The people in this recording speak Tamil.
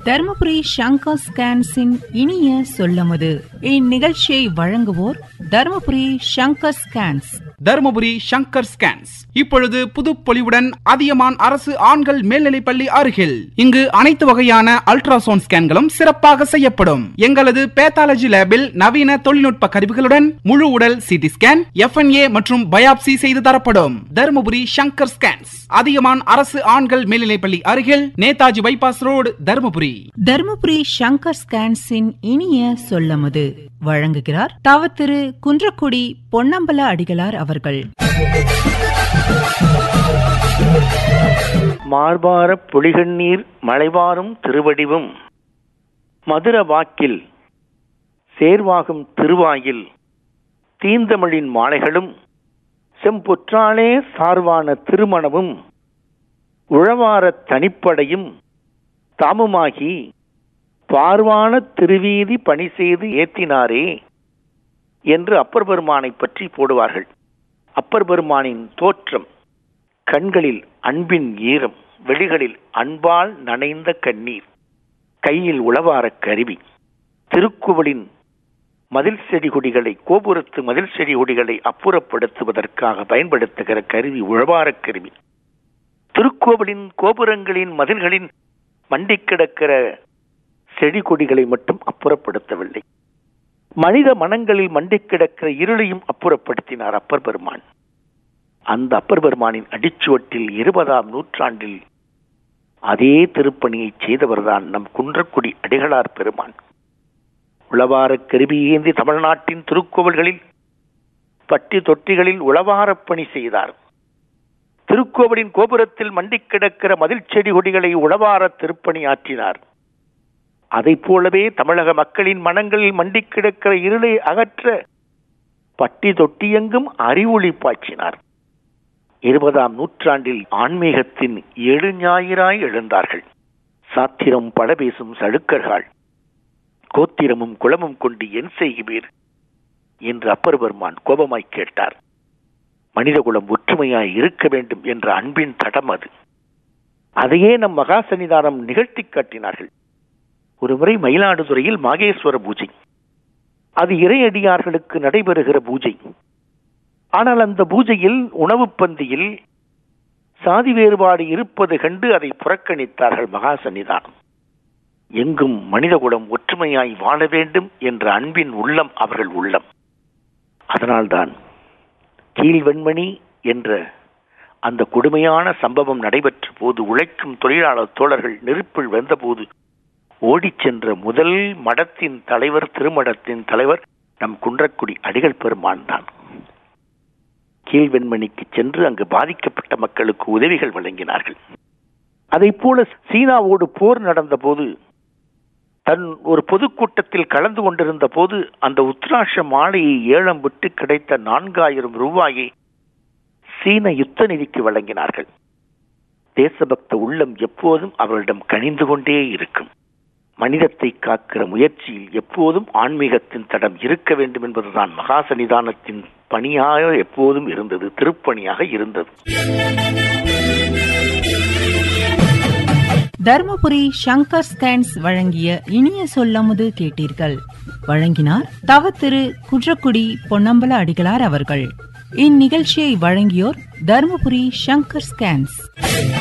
தருமபுரி சங்கர் ஸ்கேன்ஸின் இனிய சொல்லமுது இந்நிகழ்ச்சியை வழங்குவோர் தருமபுரி சங்கர் ஸ்கேன்ஸ் தருமபுரி சங்கர் ஸ்கேன்ஸ் இப்பொழுது புதுப்பொலிவுடன் அதியமான் அரசு ஆண்கள் மேல்நிலைப்பள்ளி அருகில் இங்கு அனைத்து வகையான அல்ட்ராசவுண்ட் ஸ்கேன்களும் சிறப்பாக செய்யப்படும் எங்களது பேத்தாலஜி லேபில் நவீன தொழில்நுட்ப கருவிகளுடன் முழு உடல் சிடி ஸ்கேன் எஃப்என்ஏ மற்றும் பயாப்சி செய்து தரப்படும் தருமபுரி சங்கர் ஸ்கேன்ஸ் அதியமான் அரசு ஆண்கள் மேல்நிலைப்பள்ளி அருகில் நேதாஜி பைபாஸ் ரோடு தருமபுரி தருமபுரி சங்கர் ஸ்கேன்ஸின் இனிய சொல்லமுது வழங்குகிறார் தவ திரு குன்றக்குடி பொன்னம்பல அடிகளார் அவர்கள் மார்பார பொழிகண்ணீர் மலைவாரும் திருவடிவும் மதுர வாக்கில் சேர்வாகும் திருவாயில் தீந்தமிழின் மாலைகளும் செம்பொற்றாலே சார்வான திருமணமும் உழவாரத் தனிப்படையும் தாமுமாகி பார்வான திருவீதி பணி செய்து ஏத்தினாரே என்று அப்பர் பெருமானை பற்றி போடுவார்கள் அப்பர் பெருமானின் தோற்றம் கண்களில் அன்பின் ஈரம் வெளிகளில் அன்பால் நனைந்த கண்ணீர் கையில் உளவாரக் கருவி திருக்குவளின் மதில் செடி கொடிகளை கோபுரத்து மதில் செடி கொடிகளை அப்புறப்படுத்துவதற்காக பயன்படுத்துகிற கருவி உழவாரக் கருவி திருக்கோவிலின் கோபுரங்களின் மதில்களின் மண்டி கிடக்கிற செடி கொடிகளை மட்டும் அப்புறப்படுத்தவில்லை மனித மனங்களில் மண்டி கிடக்கிற இருளையும் அப்புறப்படுத்தினார் அப்பர் பெருமான் அந்த அப்பர் பெருமானின் அடிச்சுவட்டில் இருபதாம் நூற்றாண்டில் அதே திருப்பணியை செய்தவர்தான் நம் குன்றக்குடி அடிகளார் பெருமான் உளவாரக் கருவி ஏந்தி தமிழ்நாட்டின் திருக்கோவில்களில் பட்டி தொட்டிகளில் உளவாரப் பணி செய்தார் திருக்கோவிலின் கோபுரத்தில் மண்டி கிடக்கிற மதில் செடி கொடிகளை உளவார திருப்பணி ஆற்றினார் அதைப் போலவே தமிழக மக்களின் மனங்களில் மண்டி கிடக்கிற இருளை அகற்ற பட்டி தொட்டியெங்கும் அறிவொளி பாய்ச்சினார் இருபதாம் நூற்றாண்டில் ஆன்மீகத்தின் எழுஞாயிராய் எழுந்தார்கள் சாத்திரம் பல பேசும் சழுக்கர்கள் கோத்திரமும் குளமும் கொண்டு என் செய்கிறீர் என்று அப்பர் பெருமான் கோபமாய் கேட்டார் மனிதகுலம் ஒற்றுமையாய் இருக்க வேண்டும் என்ற அன்பின் தடம் அது அதையே நம் மகா சன்னிதானம் நிகழ்த்தி காட்டினார்கள் ஒருமுறை மயிலாடுதுறையில் மாகேஸ்வர பூஜை அது இறையடியார்களுக்கு நடைபெறுகிற பூஜை ஆனால் அந்த பூஜையில் உணவு பந்தியில் சாதி வேறுபாடு இருப்பது கண்டு அதை புறக்கணித்தார்கள் மகா சன்னிதானம் எங்கும் மனிதகுலம் ஒற்றுமையாய் வாழ வேண்டும் என்ற அன்பின் உள்ளம் அவர்கள் உள்ளம் அதனால்தான் கீழ்வெண்மணி என்ற அந்த கொடுமையான சம்பவம் நடைபெற்ற போது உழைக்கும் தொழிலாளர் தோழர்கள் நெருப்பில் வெந்தபோது ஓடிச் சென்ற முதல் மடத்தின் தலைவர் திருமடத்தின் தலைவர் நம் குன்றக்குடி அடிகள் பெருமான் தான் கீழ்வெண்மணிக்கு சென்று அங்கு பாதிக்கப்பட்ட மக்களுக்கு உதவிகள் வழங்கினார்கள் அதை போல சீனாவோடு போர் நடந்த போது தன் ஒரு பொதுக்கூட்டத்தில் கலந்து கொண்டிருந்த போது அந்த உத்ராஷ மாலையை ஏலம் விட்டு கிடைத்த நான்காயிரம் ரூபாயை சீன யுத்த நிதிக்கு வழங்கினார்கள் தேசபக்த உள்ளம் எப்போதும் அவர்களிடம் கனிந்து கொண்டே இருக்கும் மனிதத்தை காக்கிற முயற்சியில் எப்போதும் ஆன்மீகத்தின் தடம் இருக்க வேண்டும் என்பதுதான் மகா சன்னிதானத்தின் பணியாக எப்போதும் இருந்தது திருப்பணியாக இருந்தது தர்மபுரி சங்கர் ஸ்கேன்ஸ் வழங்கிய இனிய சொல்லமுது கேட்டீர்கள் வழங்கினார் தவ திரு குன்றக்குடி பொன்னம்பல அடிகளார் அவர்கள் இந்நிகழ்ச்சியை வழங்கியோர் தர்மபுரி சங்கர் ஸ்கேன்ஸ்